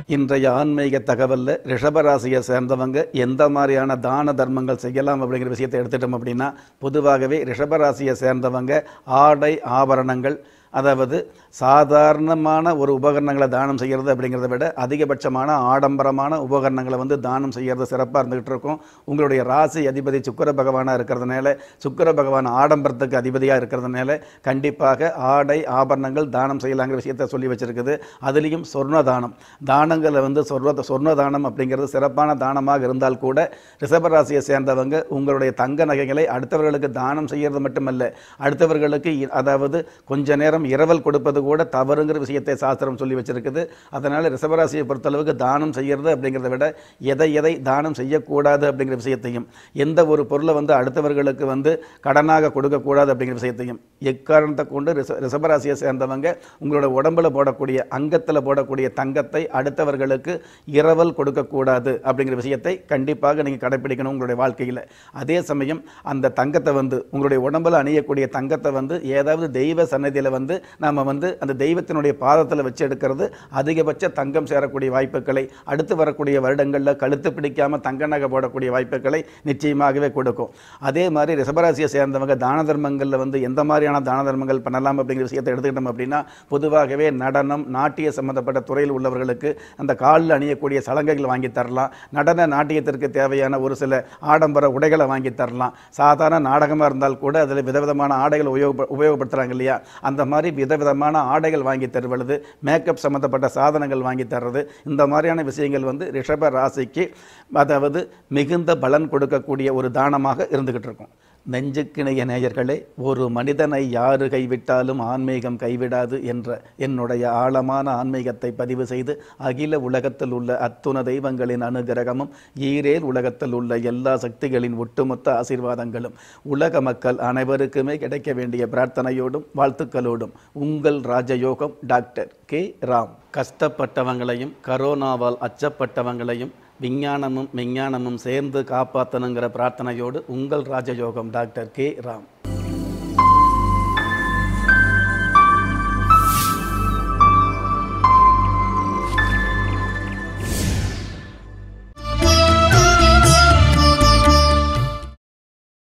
இன்றைய ஆன்மீக தகவலில் ரிஷபராசியை சேர்ந்தவங்க எந்த மாதிரியான தான தர்மங்கள் செய்யலாம் அப்படிங்கிற விஷயத்தை எடுத்துட்டோம் அப்படின்னா பொதுவாகவே ரிஷபராசியை சேர்ந்தவங்க ஆடை ஆபரணங்கள் அதாவது சாதாரணமான ஒரு உபகரணங்களை தானம் செய்கிறது அப்படிங்கிறத விட அதிகபட்சமான ஆடம்பரமான உபகரணங்களை வந்து தானம் செய்கிறது சிறப்பாக இருந்துகிட்டு இருக்கும் உங்களுடைய ராசி அதிபதி சுக்கிர பகவானாக இருக்கிறதுனால சுக்கிர பகவான் ஆடம்பரத்துக்கு அதிபதியாக இருக்கிறதுனால கண்டிப்பாக ஆடை ஆபரணங்கள் தானம் செய்யலாங்கிற விஷயத்தை சொல்லி வச்சிருக்குது அதுலேயும் சொர்ண தானம் தானங்களை வந்து சொர்ண சொர்ண தானம் அப்படிங்கிறது சிறப்பான தானமாக இருந்தால் கூட ரிஷபராசியை சேர்ந்தவங்க உங்களுடைய தங்க நகைகளை அடுத்தவர்களுக்கு தானம் செய்கிறது மட்டுமல்ல அடுத்தவர்களுக்கு இ- அதாவது கொஞ்ச நேரம் இரவல் கொடுப்பது கூட தவறுங்கிற விஷயத்தை சாஸ்திரம் சொல்லி வச்சிருக்குது அதனால் ரிஷபராசியை பொறுத்தளவுக்கு தானம் செய்கிறது அப்படிங்கிறத விட எதை எதை தானம் செய்யக்கூடாது அப்படிங்கிற விஷயத்தையும் எந்த ஒரு பொருளை வந்து அடுத்தவர்களுக்கு வந்து கடனாக கொடுக்கக்கூடாது அப்படிங்கிற விஷயத்தையும் எக்காரணத்தை கொண்டு ரிஷ ரிஷபராசியை சேர்ந்தவங்க உங்களோட உடம்புல போடக்கூடிய அங்கத்தில் போடக்கூடிய தங்கத்தை அடுத்தவர்களுக்கு இரவல் கொடுக்கக்கூடாது அப்படிங்கிற விஷயத்தை கண்டிப்பாக நீங்கள் கடைப்பிடிக்கணும் உங்களுடைய வாழ்க்கையில் அதே சமயம் அந்த தங்கத்தை வந்து உங்களுடைய உடம்புல அணியக்கூடிய தங்கத்தை வந்து ஏதாவது தெய்வ சன்னதியில் வந்து நாம் வந்து அந்த தெய்வத்தினுடைய பாதத்தில் வச்சு எடுக்கிறது அதிகபட்ச தங்கம் சேரக்கூடிய வாய்ப்புகளை அடுத்து வரக்கூடிய வருடங்களில் கழுத்து பிடிக்காம தங்க நகை போடக்கூடிய வாய்ப்புகளை நிச்சயமாகவே கொடுக்கும் அதே மாதிரி ரிஷபராசியை சேர்ந்தவங்க தான தர்மங்களில் வந்து எந்த மாதிரியான தான தர்மங்கள் பண்ணலாம் அப்படிங்கிற விஷயத்தை எடுத்துக்கிட்டோம் அப்படின்னா பொதுவாகவே நடனம் நாட்டிய சம்பந்தப்பட்ட துறையில் உள்ளவர்களுக்கு அந்த காலில் அணியக்கூடிய சலங்கைகள் வாங்கி தரலாம் நடன நாட்டியத்திற்கு தேவையான ஒரு சில ஆடம்பர உடைகளை வாங்கி தரலாம் சாதாரண நாடகமாக இருந்தால் கூட அதில் விதவிதமான ஆடைகள் உபயோக உபயோகப்படுத்துகிறாங்க இல்லையா அந்த மாதிரி விதவிதமான ஆடைகள் வாங்கி தருவது மேக்கப் சம்மந்தப்பட்ட சாதனங்கள் வாங்கி தர்றது இந்த மாதிரியான விஷயங்கள் வந்து ரிஷப ராசிக்கு அதாவது மிகுந்த பலன் கொடுக்கக்கூடிய ஒரு தானமாக இருந்துகிட்டு இருக்கும் நெஞ்சுக்கிணைய நேயர்களே ஒரு மனிதனை யாரு கைவிட்டாலும் ஆன்மீகம் கைவிடாது என்ற என்னுடைய ஆழமான ஆன்மீகத்தை பதிவு செய்து அகில உலகத்தில் உள்ள அத்துண தெய்வங்களின் அனுகிரகமும் ஈரேல் உலகத்தில் உள்ள எல்லா சக்திகளின் ஒட்டுமொத்த ஆசீர்வாதங்களும் உலக மக்கள் அனைவருக்குமே கிடைக்க வேண்டிய பிரார்த்தனையோடும் வாழ்த்துக்களோடும் உங்கள் ராஜயோகம் டாக்டர் கே ராம் கஷ்டப்பட்டவங்களையும் கரோனாவால் அச்சப்பட்டவங்களையும் விஞ்ஞானமும் விஞ்ஞானமும் சேர்ந்து காப்பாற்றணுங்கிற பிரார்த்தனையோடு உங்கள் ராஜயோகம் டாக்டர் கே ராம்